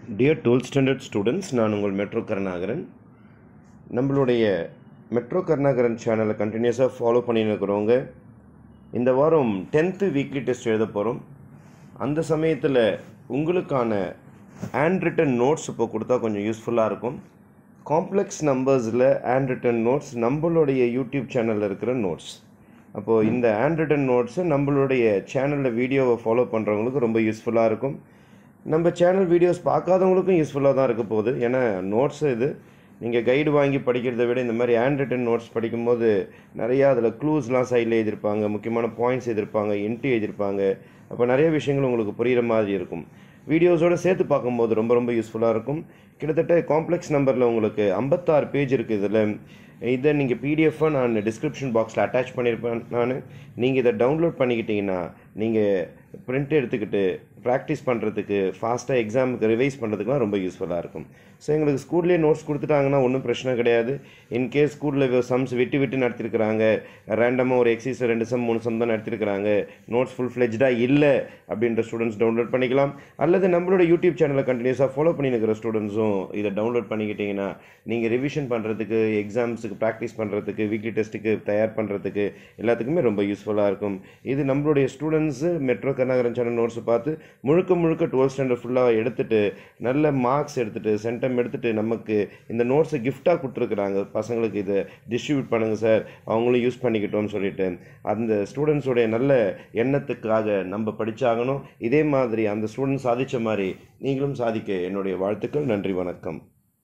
dear twelfth standard students நான் உங்கள் metro Karunakaran நம்மளுடைய மெட்ரோ கருணாகரன் சேனலை கண்டினியூஸாக ஃபாலோ பண்ணின்னு இருக்கிறவங்க இந்த வாரம் டென்த்து வீக்லி டெஸ்ட் எழுத போகிறோம் அந்த சமயத்தில் உங்களுக்கான ஹேண்ட் ரிட்டன் நோட்ஸ் இப்போ கொடுத்தா கொஞ்சம் யூஸ்ஃபுல்லாக இருக்கும் காம்ப்ளெக்ஸ் நம்பர்ஸில் ஹேண்ட் ரிட்டன் நோட்ஸ் நம்மளுடைய யூடியூப் சேனலில் இருக்கிற நோட்ஸ் அப்போது இந்த ஹேண்ட் ரிட்டன் நோட்ஸு நம்மளுடைய சேனலில் வீடியோவை ஃபாலோ பண்ணுறவங்களுக்கு ரொம்ப யூஸ்ஃபுல்லாக இருக்கும் நம்ம சேனல் வீடியோஸ் பார்க்காதவங்களுக்கும் யூஸ்ஃபுல்லாக தான் இருக்க போகுது ஏன்னா நோட்ஸ் இது நீங்கள் கைடு வாங்கி படிக்கிறத விட இந்த மாதிரி ஹேண்ட் ரிட்டன் நோட்ஸ் படிக்கும்போது நிறையா அதில் க்ளூஸ்லாம் சைடில் எழுதியிருப்பாங்க முக்கியமான பாயிண்ட்ஸ் எழுதியிருப்பாங்க என்ட்ரி எழுதியிருப்பாங்க அப்போ நிறைய விஷயங்கள் உங்களுக்கு புரிகிற மாதிரி இருக்கும் வீடியோஸோடு சேர்த்து பார்க்கும்போது ரொம்ப ரொம்ப யூஸ்ஃபுல்லாக இருக்கும் கிட்டத்தட்ட காம்ப்ளெக்ஸ் நம்பரில் உங்களுக்கு ஐம்பத்தாறு பேஜ் இருக்குது இதில் இதை நீங்கள் பிடிஎஃபாக நான் டிஸ்கிரிப்ஷன் பாக்ஸில் அட்டாச் பண்ணியிருப்பேன் நான் நீங்கள் இதை டவுன்லோட் பண்ணிக்கிட்டீங்கன்னா நீங்கள் பிரிண்ட் எடுத்துக்கிட்டு ப்ராக்டிஸ் பண்ணுறதுக்கு ஃபாஸ்ட்டாக எக்ஸாமுக்கு ரிவைஸ் பண்ணுறதுக்குலாம் ரொம்ப யூஸ்ஃபுல்லாக இருக்கும் ஸோ எங்களுக்கு ஸ்கூல்லேயே நோட்ஸ் கொடுத்துட்டாங்கன்னா ஒன்றும் பிரச்சனை கிடையாது இன்கேஸ் ஸ்கூலில் சம்ஸ் விட்டு விட்டு நடத்திருக்கிறாங்க ரேண்டமாக ஒரு எக்ஸைஸ் ரெண்டு சம் மூணு சம் தான் நடத்திருக்கிறாங்க நோட்ஸ் ஃபுல் ஃப்ளெஜ்டாக இல்லை அப்படின்ற ஸ்டூடெண்ட்ஸ் டவுன்லோட் பண்ணிக்கலாம் அல்லது நம்மளோட யூடியூப் சேனலை கண்டினியூஸாக ஃபாலோ பண்ணியிருக்கிற ஸ்டூடெண்ட்ஸும் இதை டவுன்லோட் பண்ணிக்கிட்டிங்கன்னா நீங்கள் ரிவிஷன் பண்ணுறதுக்கு எக்ஸாம்ஸுக்கு ப்ராக்டிஸ் பண்ணுறதுக்கு வீக்லி டெஸ்ட்டுக்கு தயார் பண்ணுறதுக்கு எல்லாத்துக்குமே ரொம்ப யூஸ்ஃபுல்லாக இருக்கும் இது நம்மளுடைய ஸ்டூடெண்ட்ஸு மெட்ரோ கர்நாகரன் சேனல் நோட்ஸ் பார்த்து முழுக்க முழுக்க டுவெல்த் ஸ்டாண்டர்ட் ஃபுல்லாக எடுத்துகிட்டு நல்ல மார்க்ஸ் எடுத்துகிட்டு சென்டம் எடுத்துகிட்டு நமக்கு இந்த நோட்ஸை கிஃப்டாக கொடுத்துருக்குறாங்க பசங்களுக்கு இதை டிஸ்ட்ரிபியூட் பண்ணுங்கள் சார் அவங்களும் யூஸ் பண்ணிக்கிட்டோம்னு சொல்லிட்டு அந்த ஸ்டூடெண்ட்ஸோடைய நல்ல எண்ணத்துக்காக நம்ம படித்தாகணும் இதே மாதிரி அந்த ஸ்டூடெண்ட் சாதித்த மாதிரி நீங்களும் சாதிக்க என்னுடைய வாழ்த்துக்கள் நன்றி வணக்கம்